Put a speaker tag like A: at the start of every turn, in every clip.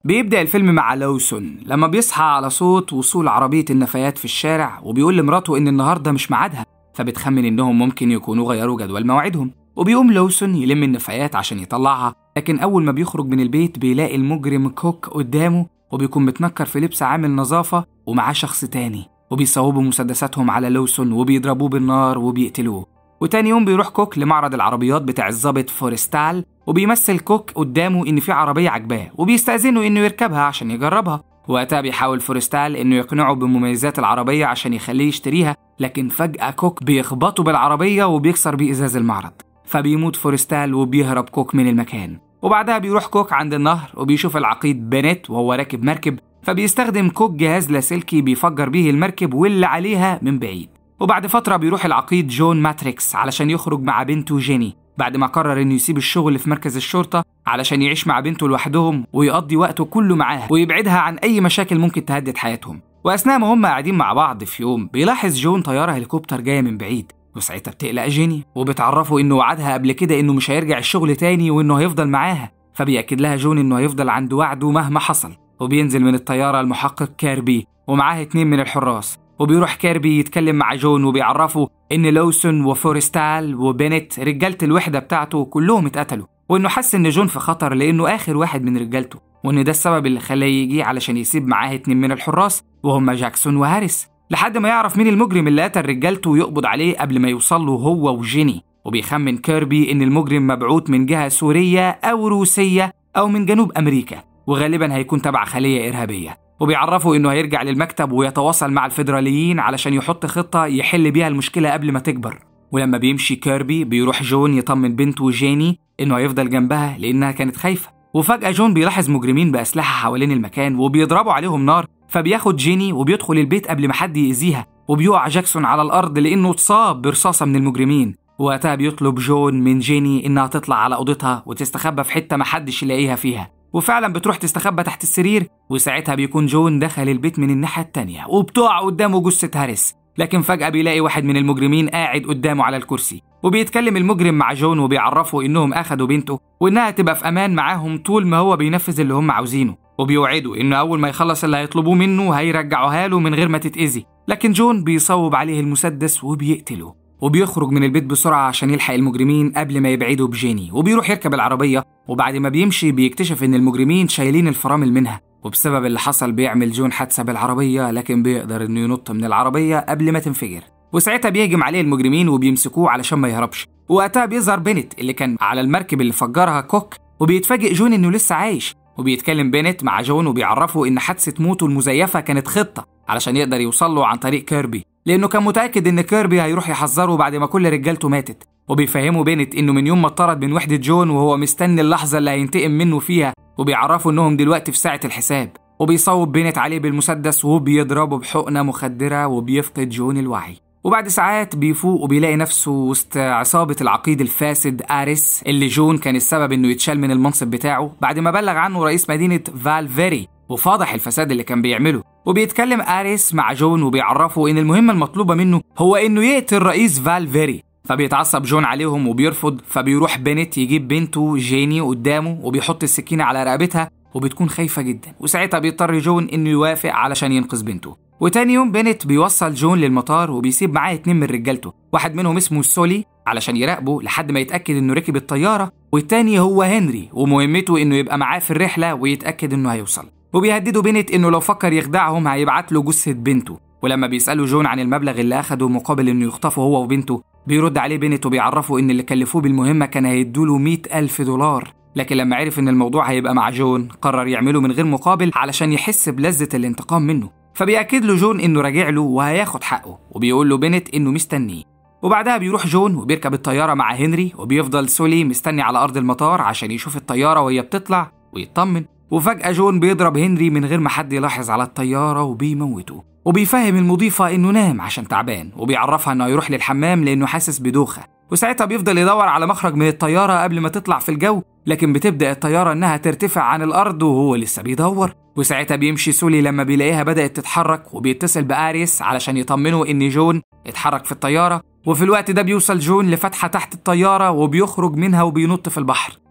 A: بيبدأ الفيلم مع لوسون لما بيصحى على صوت وصول عربية النفايات في الشارع وبيقول لمراته إن النهاردة مش ميعادها فبتخمن إنهم ممكن يكونوا غيروا جدول موعدهم وبيقوم لوسون يلم النفايات عشان يطلعها لكن أول ما بيخرج من البيت بيلاقي المجرم كوك قدامه وبيكون متنكر في لبس عامل نظافة ومعاه شخص تاني وبيصوبوا مسدساتهم على لوسون وبيضربوه بالنار وبيقتلوه وتاني يوم بيروح كوك لمعرض العربيات بتاع الظابط فورستال وبيمثل كوك قدامه إن في عربية عجباه وبيستأذنه إنه يركبها عشان يجربها وقتها بيحاول فورستال إنه يقنعه بمميزات العربية عشان يخليه يشتريها لكن فجأة كوك بيخبطه بالعربية وبيكسر بيه إزاز المعرض فبيموت فورستال وبيهرب كوك من المكان وبعدها بيروح كوك عند النهر وبيشوف العقيد بنت وهو راكب مركب فبيستخدم كوك جهاز لاسلكي بيفجر بيه المركب واللي عليها من بعيد وبعد فترة بيروح العقيد جون ماتريكس علشان يخرج مع بنته جيني بعد ما قرر انه يسيب الشغل في مركز الشرطة علشان يعيش مع بنته لوحدهم ويقضي وقته كله معاها ويبعدها عن أي مشاكل ممكن تهدد حياتهم وأثناء ما هم قاعدين مع بعض في يوم بيلاحظ جون طيارة هليكوبتر جاية من بعيد وساعتها بتقلق جيني وبتعرفه انه وعدها قبل كده انه مش هيرجع الشغل تاني وانه هيفضل معاها فبيأكد لها جون انه هيفضل عند وعده مهما حصل وبينزل من الطيارة المحقق كاربي ومعاه اتنين من الحراس وبيروح كاربي يتكلم مع جون وبيعرفه ان لوسون وفورستال وبنت رجالة الوحدة بتاعته كلهم اتقتلوا وانه حس ان جون في خطر لانه اخر واحد من رجالته وان ده السبب اللي خلاه يجي علشان يسيب معاه اتنين من الحراس وهم جاكسون وهاريس لحد ما يعرف مين المجرم اللي قتل رجالته ويقبض عليه قبل ما يوصل له هو وجيني وبيخمن كيربي ان المجرم مبعوث من جهة سورية او روسية او من جنوب امريكا وغالبا هيكون تبع خلية ارهابية وبيعرفوا انه هيرجع للمكتب ويتواصل مع الفيدراليين علشان يحط خطة يحل بيها المشكلة قبل ما تكبر ولما بيمشي كيربي بيروح جون يطمن بنته جيني انه هيفضل جنبها لانها كانت خايفة وفجأة جون بيلاحظ مجرمين بأسلحة حوالين المكان وبيضربوا عليهم نار فبياخد جيني وبيدخل البيت قبل ما حد يأذيها وبيقع جاكسون على الأرض لأنه اتصاب برصاصة من المجرمين وقتها بيطلب جون من جيني إنها تطلع على أوضتها وتستخبى في حتة محدش يلاقيها فيها وفعلا بتروح تستخبى تحت السرير وساعتها بيكون جون دخل البيت من الناحية التانية وبتقع قدامه جثة هاريس لكن فجأة بيلاقي واحد من المجرمين قاعد قدامه على الكرسي وبيتكلم المجرم مع جون وبيعرفه إنهم أخدوا بنته وإنها تبقى في أمان معاهم طول ما هو بينفذ اللي هم عاوزينه وبيوعده إنه أول ما يخلص اللي هيطلبوه منه هيرجعوها له من غير ما تتأذي لكن جون بيصوب عليه المسدس وبيقتله وبيخرج من البيت بسرعة عشان يلحق المجرمين قبل ما يبعدوا بجيني وبيروح يركب العربية وبعد ما بيمشي بيكتشف إن المجرمين شايلين الفرامل منها وبسبب اللي حصل بيعمل جون حادثة بالعربية لكن بيقدر إنه ينط من العربية قبل ما تنفجر وساعتها بيهجم عليه المجرمين وبيمسكوه علشان ما يهربش وقتها بيظهر بنت اللي كان على المركب اللي فجرها كوك وبيتفاجئ جون إنه لسه عايش وبيتكلم بنت مع جون وبيعرفه إن حادثة موته المزيفة كانت خطة علشان يقدر يوصل له عن طريق كيربي لأنه كان متأكد إن كيربي هيروح يحذره بعد ما كل رجالته ماتت وبيفهموا بنت إنه من يوم ما اتطرد من وحدة جون وهو مستني اللحظة اللي هينتقم منه فيها وبيعرفوا إنهم دلوقتي في ساعة الحساب وبيصوب بنت عليه بالمسدس وبيضربه بحقنة مخدرة وبيفقد جون الوعي وبعد ساعات بيفوق وبيلاقي نفسه وسط عصابة العقيد الفاسد آريس اللي جون كان السبب إنه يتشال من المنصب بتاعه بعد ما بلغ عنه رئيس مدينة فالفيري وفاضح الفساد اللي كان بيعمله وبيتكلم آريس مع جون وبيعرفه إن المهمة المطلوبة منه هو إنه يقتل رئيس فالفيري فبيتعصب جون عليهم وبيرفض فبيروح بنت يجيب بنته جيني قدامه وبيحط السكينة على رقبتها وبتكون خايفة جدا وساعتها بيضطر جون إنه يوافق علشان ينقذ بنته وتاني يوم بنت بيوصل جون للمطار وبيسيب معاه اتنين من رجالته واحد منهم اسمه سولي علشان يراقبه لحد ما يتأكد إنه ركب الطيارة والتاني هو هنري ومهمته إنه يبقى معاه في الرحلة ويتأكد إنه هيوصل وبيهددوا بنت إنه لو فكر يخدعهم هيبعت له جثة بنته ولما بيسألوا جون عن المبلغ اللي أخده مقابل إنه يخطفه هو وبنته بيرد عليه بنت وبيعرفه إن اللي كلفوه بالمهمة كان هيدوله مئة ألف دولار لكن لما عرف إن الموضوع هيبقى مع جون قرر يعمله من غير مقابل علشان يحس بلذة الانتقام منه فبيأكد له جون إنه راجع له وهياخد حقه وبيقول له بنت إنه مستنيه وبعدها بيروح جون وبيركب الطيارة مع هنري وبيفضل سولي مستني على أرض المطار عشان يشوف الطيارة وهي بتطلع ويطمن وفجأة جون بيضرب هنري من غير ما حد يلاحظ على الطيارة وبيموته وبيفهم المضيفة إنه نام عشان تعبان وبيعرفها إنه يروح للحمام لأنه حاسس بدوخة وساعتها بيفضل يدور على مخرج من الطيارة قبل ما تطلع في الجو لكن بتبدأ الطيارة إنها ترتفع عن الأرض وهو لسه بيدور وساعتها بيمشي سولي لما بيلاقيها بدأت تتحرك وبيتصل بآريس علشان يطمنه إن جون اتحرك في الطيارة وفي الوقت ده بيوصل جون لفتحة تحت الطيارة وبيخرج منها وبينط في البحر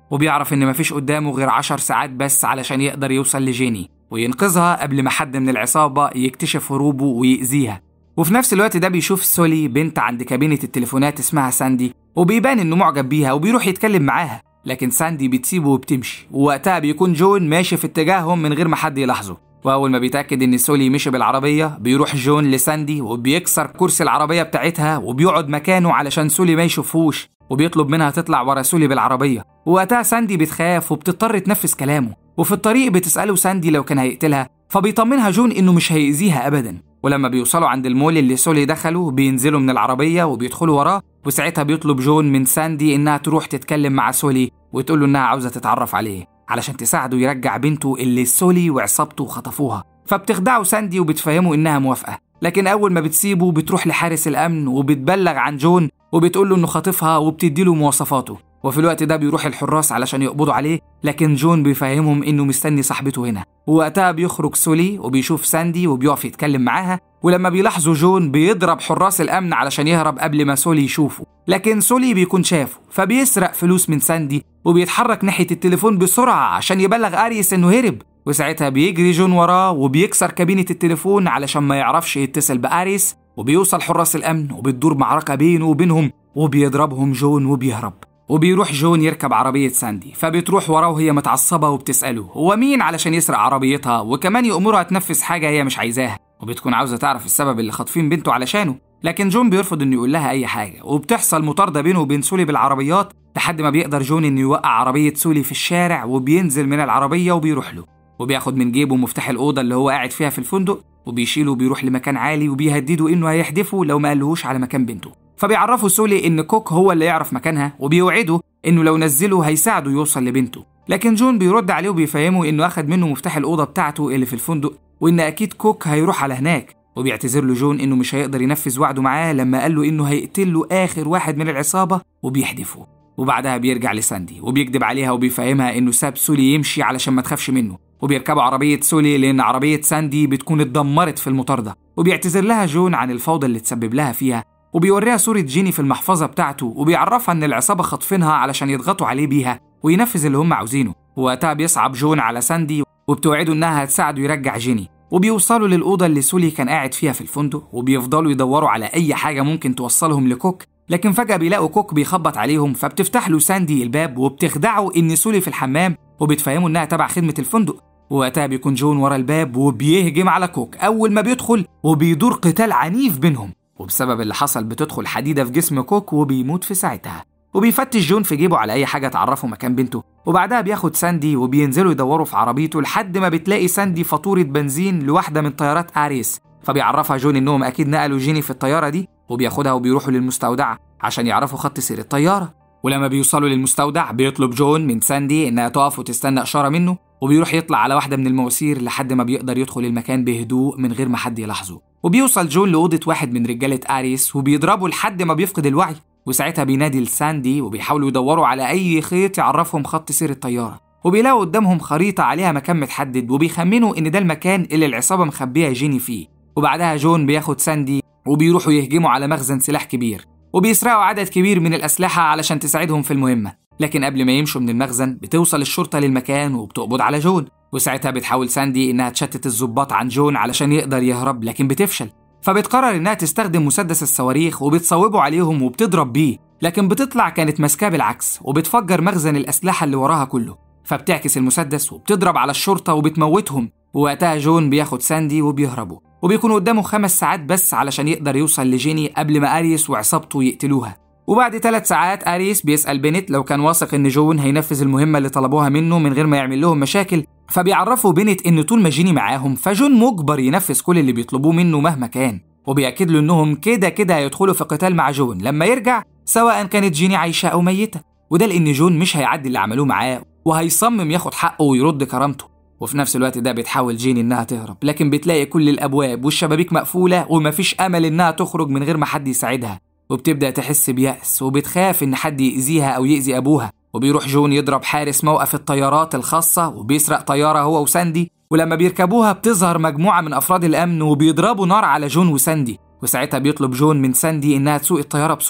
A: وبيعرف إن مفيش قدامه غير عشر ساعات بس علشان يقدر يوصل لجيني وينقذها قبل ما حد من العصابة يكتشف هروبه ويأذيها وفي نفس الوقت ده بيشوف سولي بنت عند كابينة التليفونات اسمها ساندي وبيبان إنه معجب بيها وبيروح يتكلم معاها لكن ساندي بتسيبه وبتمشي ووقتها بيكون جون ماشي في اتجاههم من غير ما حد يلاحظه وأول ما بيتأكد إن سولي مشي بالعربية بيروح جون لساندي وبيكسر كرسي العربية بتاعتها وبيقعد مكانه علشان سولي ما يشوفهوش وبيطلب منها تطلع ورا سولي بالعربية ووقتها ساندي بتخاف وبتضطر تنفذ كلامه وفي الطريق بتسأله ساندي لو كان هيقتلها فبيطمنها جون إنه مش هيأذيها أبدا ولما بيوصلوا عند المول اللي سولي دخله بينزلوا من العربية وبيدخلوا وراه وساعتها بيطلب جون من ساندي إنها تروح تتكلم مع سولي وتقول له إنها عاوزة تتعرف عليه علشان تساعده يرجع بنته اللي سولي وعصابته خطفوها فبتخدعه ساندي وبتفهمه إنها موافقة لكن أول ما بتسيبه بتروح لحارس الأمن وبتبلغ عن جون وبتقول له إنه خاطفها وبتديله مواصفاته وفي الوقت ده بيروح الحراس علشان يقبضوا عليه لكن جون بيفهمهم إنه مستني صاحبته هنا ووقتها بيخرج سولي وبيشوف ساندي وبيقف يتكلم معاها ولما بيلاحظوا جون بيضرب حراس الأمن علشان يهرب قبل ما سولي يشوفه لكن سولي بيكون شافه فبيسرق فلوس من ساندي وبيتحرك ناحية التليفون بسرعة عشان يبلغ أريس إنه هرب وساعتها بيجري جون وراه وبيكسر كابينة التليفون علشان ما يعرفش يتصل بأريس وبيوصل حراس الأمن وبتدور معركة بينه وبينهم وبيضربهم جون وبيهرب وبيروح جون يركب عربية ساندي فبتروح وراه وهي متعصبة وبتسأله هو مين علشان يسرق عربيتها وكمان يأمرها تنفذ حاجة هي مش عايزاها وبتكون عاوزة تعرف السبب اللي خاطفين بنته علشانه لكن جون بيرفض انه يقول لها اي حاجة وبتحصل مطاردة بينه وبين سولي بالعربيات لحد ما بيقدر جون انه يوقع عربية سولي في الشارع وبينزل من العربية وبيروح له وبياخد من جيبه مفتاح الأوضة اللي هو قاعد فيها في الفندق وبيشيله وبيروح لمكان عالي وبيهدده انه هيحدفه لو ما قالهوش على مكان بنته فبيعرفوا سولي ان كوك هو اللي يعرف مكانها وبيوعده انه لو نزله هيساعده يوصل لبنته لكن جون بيرد عليه وبيفهمه انه اخد منه مفتاح الاوضه بتاعته اللي في الفندق وان اكيد كوك هيروح على هناك وبيعتذر له جون انه مش هيقدر ينفذ وعده معاه لما قال له انه هيقتل له اخر واحد من العصابه وبيحدفه وبعدها بيرجع لساندي وبيكذب عليها وبيفهمها انه ساب سولي يمشي علشان ما تخافش منه وبيركبوا عربية سولي لأن عربية ساندي بتكون اتدمرت في المطاردة وبيعتذر لها جون عن الفوضى اللي تسبب لها فيها وبيوريها صورة جيني في المحفظة بتاعته وبيعرفها إن العصابة خاطفينها علشان يضغطوا عليه بيها وينفذ اللي هم عاوزينه ووقتها بيصعب جون على ساندي وبتوعده إنها هتساعده يرجع جيني وبيوصلوا للأوضة اللي سولي كان قاعد فيها في الفندق وبيفضلوا يدوروا على أي حاجة ممكن توصلهم لكوك لكن فجأة بيلاقوا كوك بيخبط عليهم فبتفتح له ساندي الباب وبتخدعه إن سولي في الحمام وبتفهمه إنها تبع خدمة الفندق ووقتها بيكون جون ورا الباب وبيهجم على كوك أول ما بيدخل وبيدور قتال عنيف بينهم وبسبب اللي حصل بتدخل حديدة في جسم كوك وبيموت في ساعتها وبيفتش جون في جيبه على أي حاجة تعرفه مكان بنته وبعدها بياخد ساندي وبينزلوا يدوروا في عربيته لحد ما بتلاقي ساندي فاتورة بنزين لواحدة من طيارات أريس فبيعرفها جون إنهم أكيد نقلوا جيني في الطيارة دي وبياخدها وبيروحوا للمستودع عشان يعرفوا خط سير الطيارة ولما بيوصلوا للمستودع بيطلب جون من ساندي إنها تقف وتستنى إشارة منه وبيروح يطلع على واحدة من المواسير لحد ما بيقدر يدخل المكان بهدوء من غير ما حد يلاحظه وبيوصل جون لأوضة واحد من رجالة أريس وبيضربه لحد ما بيفقد الوعي وساعتها بينادي لساندي وبيحاولوا يدوروا على أي خيط يعرفهم خط سير الطيارة وبيلاقوا قدامهم خريطة عليها مكان متحدد وبيخمنوا إن ده المكان اللي العصابة مخبية جيني فيه وبعدها جون بياخد ساندي وبيروحوا يهجموا على مخزن سلاح كبير وبيسرقوا عدد كبير من الأسلحة علشان تساعدهم في المهمة لكن قبل ما يمشوا من المخزن بتوصل الشرطة للمكان وبتقبض على جون وساعتها بتحاول ساندي إنها تشتت الضباط عن جون علشان يقدر يهرب لكن بتفشل فبتقرر إنها تستخدم مسدس الصواريخ وبتصوبه عليهم وبتضرب بيه لكن بتطلع كانت ماسكاه بالعكس وبتفجر مخزن الأسلحة اللي وراها كله فبتعكس المسدس وبتضرب على الشرطة وبتموتهم ووقتها جون بياخد ساندي وبيهربوا وبيكون قدامه خمس ساعات بس علشان يقدر يوصل لجيني قبل ما أريس وعصابته يقتلوها وبعد ثلاث ساعات أريس بيسأل بنت لو كان واثق إن جون هينفذ المهمة اللي طلبوها منه من غير ما يعمل لهم مشاكل فبيعرفوا بنت إن طول ما جيني معاهم فجون مجبر ينفذ كل اللي بيطلبوه منه مهما كان وبيأكد له إنهم كده كده هيدخلوا في قتال مع جون لما يرجع سواء كانت جيني عايشة أو ميتة وده لأن جون مش هيعدي اللي عملوه معاه وهيصمم ياخد حقه ويرد كرامته وفي نفس الوقت ده بتحاول جيني إنها تهرب لكن بتلاقي كل الأبواب والشبابيك مقفولة ومفيش أمل إنها تخرج من غير ما حد يساعدها وبتبدأ تحس بيأس وبتخاف إن حد يأذيها أو يأذي أبوها وبيروح جون يضرب حارس موقف الطيارات الخاصة وبيسرق طيارة هو وساندي ولما بيركبوها بتظهر مجموعة من أفراد الأمن وبيضربوا نار على جون وساندي وساعتها بيطلب جون من ساندي إنها تسوق الطيارة بسرعة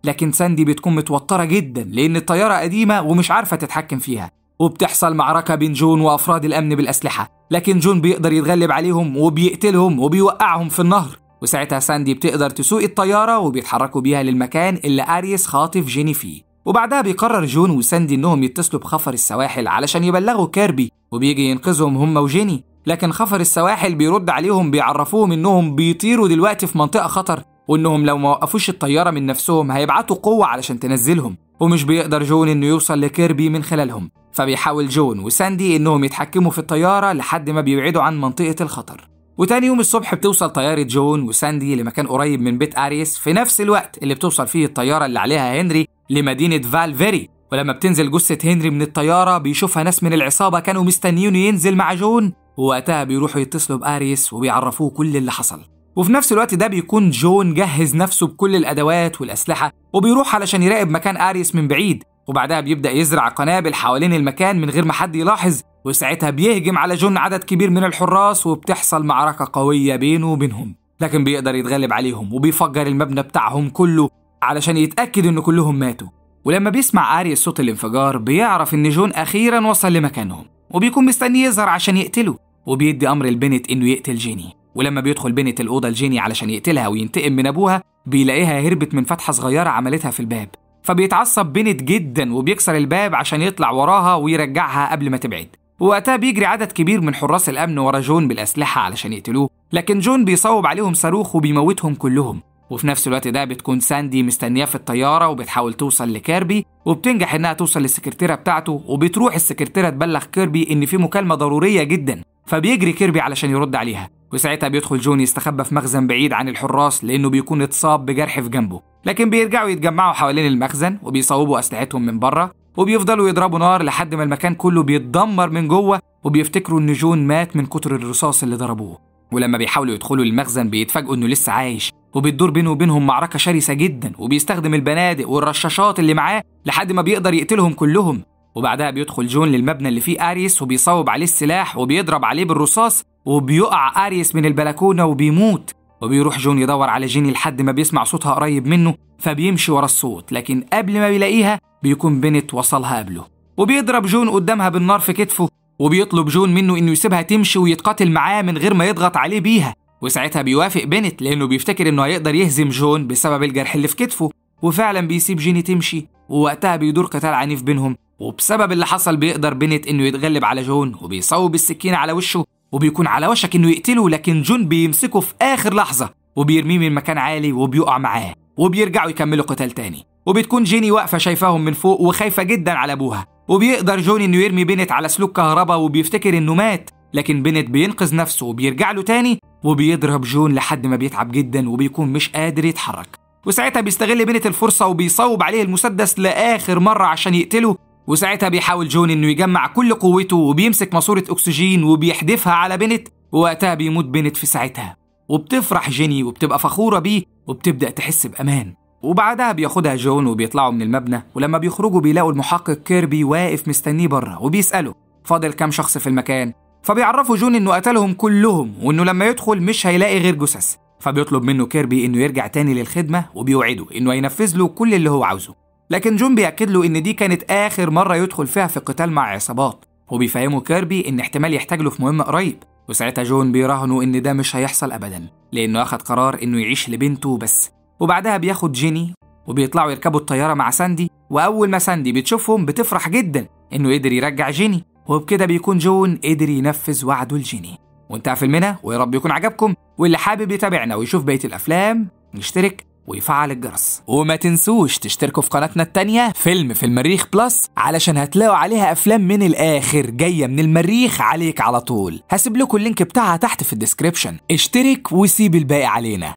A: لكن ساندي بتكون متوترة جدا لأن الطيارة قديمة ومش عارفة تتحكم فيها وبتحصل معركة بين جون وأفراد الأمن بالأسلحة لكن جون بيقدر يتغلب عليهم وبيقتلهم وبيوقعهم في النهر وساعتها ساندي بتقدر تسوق الطيارة وبيتحركوا بيها للمكان اللي أريس خاطف جيني فيه وبعدها بيقرر جون وساندي إنهم يتصلوا بخفر السواحل علشان يبلغوا كيربي وبيجي ينقذهم هم وجيني لكن خفر السواحل بيرد عليهم بيعرفوهم إنهم بيطيروا دلوقتي في منطقة خطر وإنهم لو ما وقفوش الطيارة من نفسهم هيبعتوا قوة علشان تنزلهم ومش بيقدر جون إنه يوصل لكيربي من خلالهم فبيحاول جون وساندي إنهم يتحكموا في الطيارة لحد ما بيبعدوا عن منطقة الخطر وتاني يوم الصبح بتوصل طيارة جون وساندي لمكان قريب من بيت أريس في نفس الوقت اللي بتوصل فيه الطيارة اللي عليها هنري لمدينة فالفيري ولما بتنزل جثة هنري من الطيارة بيشوفها ناس من العصابة كانوا مستنيين ينزل مع جون ووقتها بيروحوا يتصلوا بأريس وبيعرفوه كل اللي حصل وفي نفس الوقت ده بيكون جون جهز نفسه بكل الأدوات والأسلحة وبيروح علشان يراقب مكان أريس من بعيد وبعدها بيبدأ يزرع قنابل حوالين المكان من غير ما حد يلاحظ وساعتها بيهجم على جون عدد كبير من الحراس وبتحصل معركة قوية بينه وبينهم لكن بيقدر يتغلب عليهم وبيفجر المبنى بتاعهم كله علشان يتأكد إن كلهم ماتوا ولما بيسمع آريس صوت الانفجار بيعرف إن جون أخيرا وصل لمكانهم وبيكون مستني يظهر عشان يقتله وبيدي أمر البنت إنه يقتل جيني ولما بيدخل بنت الأوضة لجيني علشان يقتلها وينتقم من أبوها بيلاقيها هربت من فتحة صغيرة عملتها في الباب فبيتعصب بنت جدا وبيكسر الباب عشان يطلع وراها ويرجعها قبل ما تبعد ووقتها بيجري عدد كبير من حراس الأمن ورا جون بالأسلحة علشان يقتلوه لكن جون بيصوب عليهم صاروخ وبيموتهم كلهم وفي نفس الوقت ده بتكون ساندي مستنياه في الطيارة وبتحاول توصل لكيربي وبتنجح إنها توصل للسكرتيرة بتاعته وبتروح السكرتيرة تبلغ كيربي إن في مكالمة ضرورية جدا فبيجري كيربي علشان يرد عليها وساعتها بيدخل جون يستخبى في مخزن بعيد عن الحراس لأنه بيكون اتصاب بجرح في جنبه لكن بيرجعوا يتجمعوا حوالين المخزن وبيصوبوا أسلحتهم من بره وبيفضلوا يضربوا نار لحد ما المكان كله بيتدمر من جوه وبيفتكروا ان جون مات من كتر الرصاص اللي ضربوه ولما بيحاولوا يدخلوا المخزن بيتفاجئوا انه لسه عايش وبتدور بينه وبينهم معركة شرسة جدا وبيستخدم البنادق والرشاشات اللي معاه لحد ما بيقدر يقتلهم كلهم وبعدها بيدخل جون للمبنى اللي فيه أريس وبيصوب عليه السلاح وبيضرب عليه بالرصاص وبيقع أريس من البلكونة وبيموت وبيروح جون يدور على جيني لحد ما بيسمع صوتها قريب منه فبيمشي ورا الصوت لكن قبل ما بيلاقيها بيكون بنت وصلها قبله وبيضرب جون قدامها بالنار في كتفه وبيطلب جون منه انه يسيبها تمشي ويتقاتل معاه من غير ما يضغط عليه بيها وساعتها بيوافق بنت لانه بيفتكر انه هيقدر يهزم جون بسبب الجرح اللي في كتفه وفعلا بيسيب جيني تمشي ووقتها بيدور قتال عنيف بينهم وبسبب اللي حصل بيقدر بنت انه يتغلب على جون وبيصوب السكينه على وشه وبيكون على وشك انه يقتله لكن جون بيمسكه في اخر لحظه وبيرميه من مكان عالي وبيقع معاه وبيرجعوا يكملوا قتال تاني وبتكون جيني واقفه شايفاهم من فوق وخايفه جدا على ابوها وبيقدر جون انه يرمي بنت على سلوك كهرباء وبيفتكر انه مات لكن بنت بينقذ نفسه وبيرجع له تاني وبيضرب جون لحد ما بيتعب جدا وبيكون مش قادر يتحرك وساعتها بيستغل بنت الفرصة وبيصوب عليه المسدس لآخر مرة عشان يقتله وساعتها بيحاول جون انه يجمع كل قوته وبيمسك ماسورة اكسجين وبيحدفها على بنت ووقتها بيموت بنت في ساعتها وبتفرح جيني وبتبقى فخورة بيه وبتبدأ تحس بأمان وبعدها بياخدها جون وبيطلعوا من المبنى ولما بيخرجوا بيلاقوا المحقق كيربي واقف مستنيه بره وبيسأله فاضل كام شخص في المكان فبيعرفوا جون انه قتلهم كلهم وانه لما يدخل مش هيلاقي غير جثث فبيطلب منه كيربي انه يرجع تاني للخدمة وبيوعده انه هينفذ له كل اللي هو عاوزه لكن جون بيأكد له ان دي كانت آخر مرة يدخل فيها في قتال مع عصابات وبيفهمه كيربي ان احتمال يحتاج له في مهمة قريب وساعتها جون بيراهنوا ان ده مش هيحصل ابدا لانه اخد قرار انه يعيش لبنته بس وبعدها بياخد جيني وبيطلعوا يركبوا الطيارة مع ساندي وأول ما ساندي بتشوفهم بتفرح جدا إنه قدر يرجع جيني وبكده بيكون جون قدر ينفذ وعده لجيني وانتهى فيلمنا ويا رب يكون عجبكم واللي حابب يتابعنا ويشوف بقية الأفلام يشترك ويفعل الجرس وما تنسوش تشتركوا في قناتنا التانية فيلم في المريخ بلس علشان هتلاقوا عليها أفلام من الآخر جاية من المريخ عليك على طول هسيب لكم اللينك بتاعها تحت في الديسكريبشن اشترك وسيب الباقي علينا